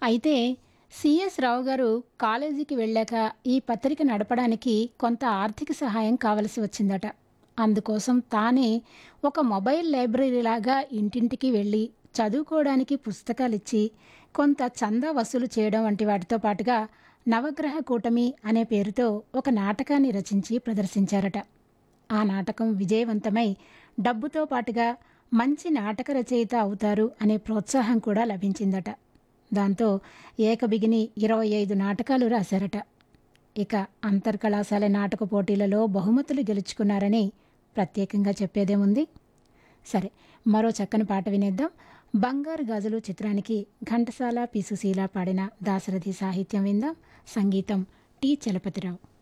అయితే సిఎస్ రావు గారు కాలేజీకి వెళ్ళాక ఈ పత్రిక నడపడానికి కొంత ఆర్థిక సహాయం కావలసి వచ్చిందట అందుకోసం తానే ఒక మొబైల్ లైబ్రరీ లాగా ఇంటింటికి వెళ్ళి చదువుకోవడానికి పుస్తకాలిచ్చి కొంత చందా వసూలు చేయడం వంటి వాటితో పాటుగా నవగ్రహ కూటమి అనే పేరుతో ఒక నాటకాన్ని రచించి ప్రదర్శించారట ఆ నాటకం విజయవంతమై డబ్బుతో పాటుగా మంచి నాటక రచయిత అవుతారు అనే ప్రోత్సాహం కూడా లభించిందట దాంతో ఏకబిగిని ఇరవై ఐదు నాటకాలు రాశారట ఇక అంతర్కళాశాల నాటక పోటీలలో బహుమతులు గెలుచుకున్నారని ప్రత్యేకంగా చెప్పేదేముంది సరే మరో చక్కని పాట వినేద్దాం బంగారు గాజులు చిత్రానికి ఘంటసాల పి సుశీల పాడిన దాశరథి సాహిత్యం విందాం సంగీతం టి చలపతిరావు